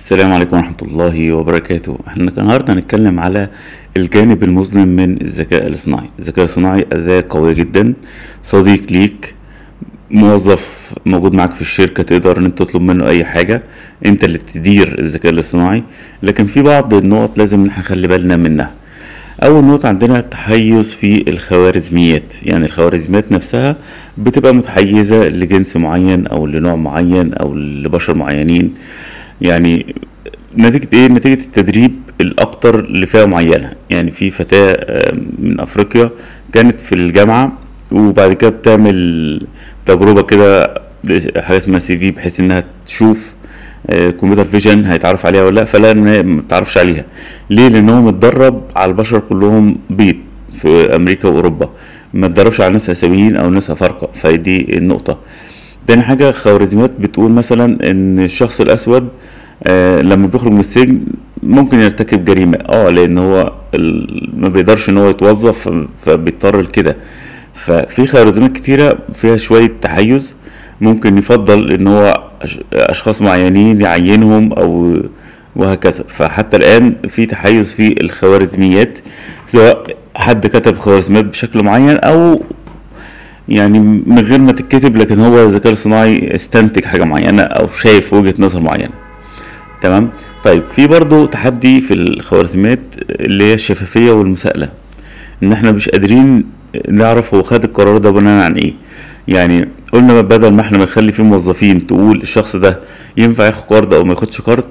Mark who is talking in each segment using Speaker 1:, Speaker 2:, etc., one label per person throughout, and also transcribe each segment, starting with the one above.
Speaker 1: السلام عليكم ورحمة الله وبركاته احنا النهاردة هنتكلم على الجانب المظلم من الذكاء الاصطناعي الذكاء الاصطناعي أداة قوية جدا صديق ليك موظف موجود معاك في الشركة تقدر ان انت تطلب منه اي حاجة انت اللي تدير الذكاء الاصطناعي لكن في بعض النقط لازم ان احنا نخلي بالنا منها اول نقطة عندنا تحيز في الخوارزميات يعني الخوارزميات نفسها بتبقى متحيزة لجنس معين او لنوع معين او لبشر معينين يعني نتيجة ايه نتيجة التدريب الاكتر لفئة معينة يعني في فتاة آه، من افريقيا كانت في الجامعة وبعد كده بتعمل تجربة كده حاجة اسمها سي في بحيث انها تشوف آه، كمبيوتر فيجن هيتعرف عليها ولا لا فلا ان هي ما بتعرفش عليها ليه لان هو متدرب على البشر كلهم بيض في امريكا واوروبا ما اتدربش على ناس اسيويين او ناس افارقه فدي النقطه تاني حاجه خوارزميات بتقول مثلا ان الشخص الاسود آه لما بيخرج من السجن ممكن يرتكب جريمه اه لان هو ال- ما بيقدرش ان هو يتوظف ف- فبيضطر لكده ففي خوارزميات كتيره فيها شويه تحيز ممكن يفضل ان هو أش- اشخاص معينين يعينهم او وهكذا فحتى الان في تحيز في الخوارزميات سواء حد كتب خوارزميات بشكل معين او يعني من غير ما تتكتب لكن هو الذكاء الصناعي استنتج حاجه معينه او شايف وجهه نظر معينه تمام طيب في برضو تحدي في الخوارزميات اللي هي الشفافيه والمساءله ان احنا مش قادرين نعرف هو خد القرار ده بناء عن ايه يعني قلنا بدل ما احنا بنخلي فيه موظفين تقول الشخص ده ينفع ياخد قرض او ما ياخدش قرض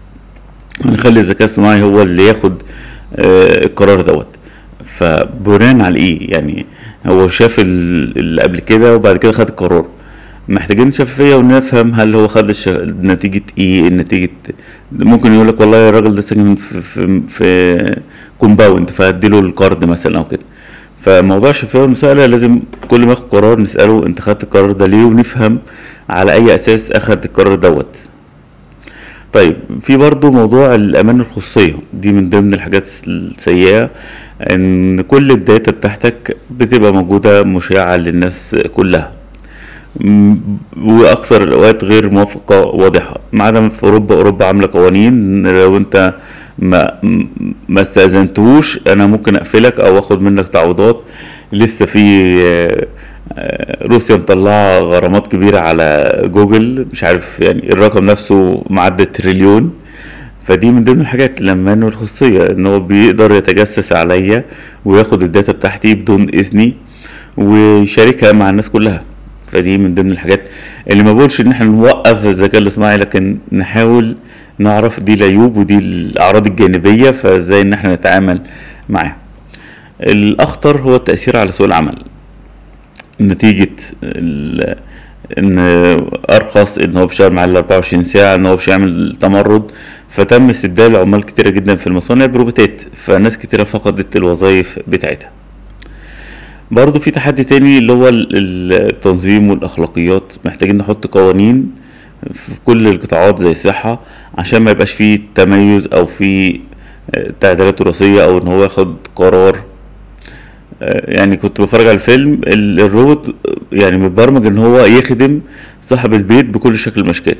Speaker 1: نخلي الذكاء الصناعي هو اللي ياخد آه، القرار دوت فبناء على ايه يعني هو شاف ال- اللي قبل كده وبعد كده خد القرار محتاجين شفافية ونفهم هل هو خد الش... نتيجة ايه نتيجة ممكن يقول لك والله الراجل ده ساكن في في, في كومباوند فهديله القرض مثلا او كده فموضوع الشفافية والمساءلة لازم كل ما ياخد قرار نسأله انت خدت القرار ده ليه ونفهم على اي اساس اخد القرار دوت طيب في برضو موضوع الأمان الخصوصية دي من ضمن الحاجات السيئة إن كل الداتا بتاعتك بتبقى موجودة مشاعة للناس كلها م- وأكثر الأوقات غير موافقة واضحة ما عدا في أوروبا أوروبا عاملة قوانين لو أنت ما م- ما استأذنتهوش أنا ممكن أقفلك أو آخد منك تعويضات لسه في آه، آه، روسيا مطلعة غرامات كبيرة على جوجل مش عارف يعني الرقم نفسه معدي التريليون فدي من ضمن الحاجات الأمان والخصوصية إن هو بيقدر يتجسس عليا وياخد الداتا بتاعتي بدون إذني ويشاركها مع الناس كلها فدي من ضمن الحاجات اللي ما بقولش إن احنا نوقف الذكاء الاصطناعي لكن نحاول نعرف دي العيوب ودي الأعراض الجانبية فازاي إن احنا نتعامل معاها الأخطر هو التأثير على سوق العمل نتيجة ال- ان ارخص ان هو بيشتغل معاه ال 24 ساعة ان هو مش هيعمل تمرد فتم استبدال عمال كتيرة جدا في المصانع بروبوتات فناس كتيرة فقدت الوظائف بتاعتها برضو في تحدي تاني اللي هو ال- ال- التنظيم والأخلاقيات محتاجين نحط قوانين في كل القطاعات زي الصحة عشان ما يبقاش فيه تميز أو فيه آه، تعديلات وراثية أو إن هو ياخد قرار آه، يعني كنت بتفرج على الفيلم ال- الروبوت يعني متبرمج ان هو يخدم صاحب البيت بكل شكل من الاشكال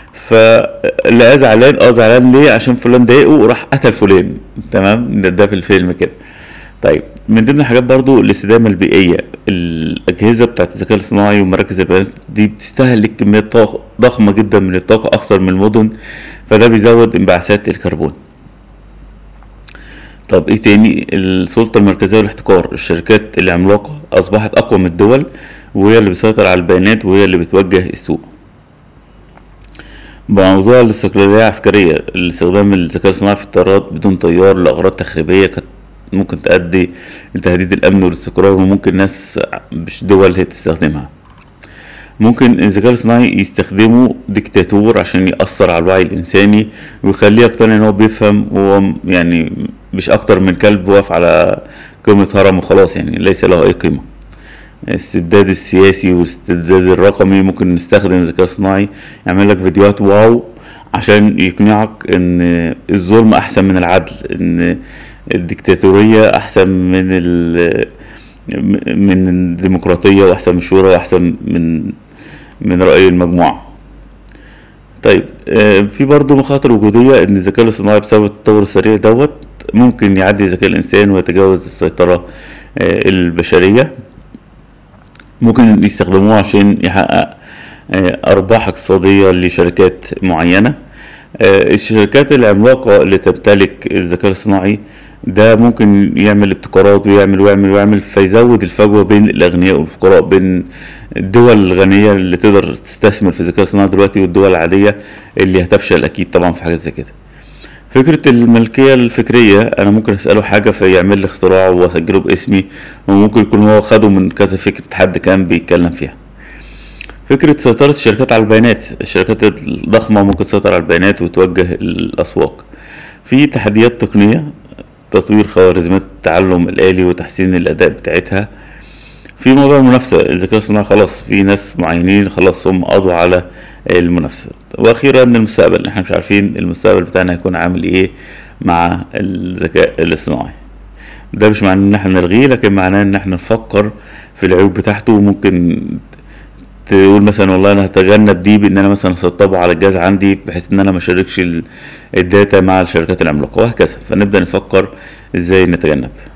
Speaker 1: فاللي زعلان اه زعلان ليه عشان فلان ضايقه وراح قتل فلان تمام ده, ده في الفيلم كده طيب من ضمن الحاجات برضو الاستدامة البيئية الأجهزة بتاعت الذكاء الاصطناعي ومراكز البيانات دي بتستهلك كميات طاقة ضخمة جدا من الطاقة أكتر من المدن فده بيزود انبعاثات الكربون طب ايه تاني السلطة المركزية والاحتكار الشركات العملاقة أصبحت أقوى من الدول وهي اللي بتسيطر على البيانات وهي اللي بتوجه السوق موضوع الاستقلالية العسكرية استخدام الذكاء الصناعي في الطيارات بدون طيار لأغراض تخريبية كانت ممكن تؤدي لتهديد الأمن والاستقرار وممكن ناس مش دول هي تستخدمها ممكن الذكاء الصناعي يستخدمه ديكتاتور عشان يأثر على الوعي الإنساني ويخليه يقتنع إن هو بيفهم وهو م- يعني مش أكتر من كلب واقف على قمة هرم وخلاص يعني ليس له أي قيمة الاستبداد السياسي والاستبداد الرقمي ممكن نستخدم الذكاء الصناعي يعمل لك فيديوهات واو عشان يقنعك ان الظلم احسن من العدل ان الديكتاتورية احسن من ال من الديمقراطية واحسن من الشورى واحسن من من رأي المجموعة طيب آه، في برضه مخاطر وجودية إن الذكاء الاصطناعي بسبب التطور السريع دوت ممكن يعدي ذكاء الإنسان ويتجاوز السيطرة آه، البشرية ممكن يستخدموه عشان يحقق آه، أرباح اقتصادية لشركات معينة آه، الشركات العملاقة اللي تمتلك الذكاء الصناعي ده ممكن يعمل ابتكارات ويعمل ويعمل ويعمل فيزود الفجوة بين الأغنياء والفقراء بين الدول الغنية اللي تقدر تستثمر في الذكاء الصناعي دلوقتي والدول العادية اللي هتفشل أكيد طبعا في حاجات زي كده فكرة الملكية الفكرية أنا ممكن أسأله حاجة فيعمل لي اختراع وأسجله باسمي وممكن يكون هو خده من كذا فكرة حد كان بيتكلم فيها فكرة سيطرة الشركات على البيانات الشركات الضخمة ممكن تسيطر على البيانات وتوجه الأسواق في تحديات تقنية تطوير خوارزميات التعلم الآلي وتحسين الأداء بتاعتها في موضوع المنافسة الذكاء الصناعي خلاص في ناس معينين خلاص هم قضوا على المنافسة وأخيرا المستقبل احنا مش عارفين المستقبل بتاعنا هيكون عامل ايه مع الذكاء الاصطناعي ده مش معناه ان احنا نلغيه لكن معناه ان احنا نفكر في العيوب بتاعته وممكن تقول مثلا والله انا هتجنب دي بان انا مثلا اسطبه على الجهاز عندي بحيث ان انا ما اشاركش ال- الداتا مع الشركات العملاقه وهكذا فنبدا نفكر ازاي نتجنب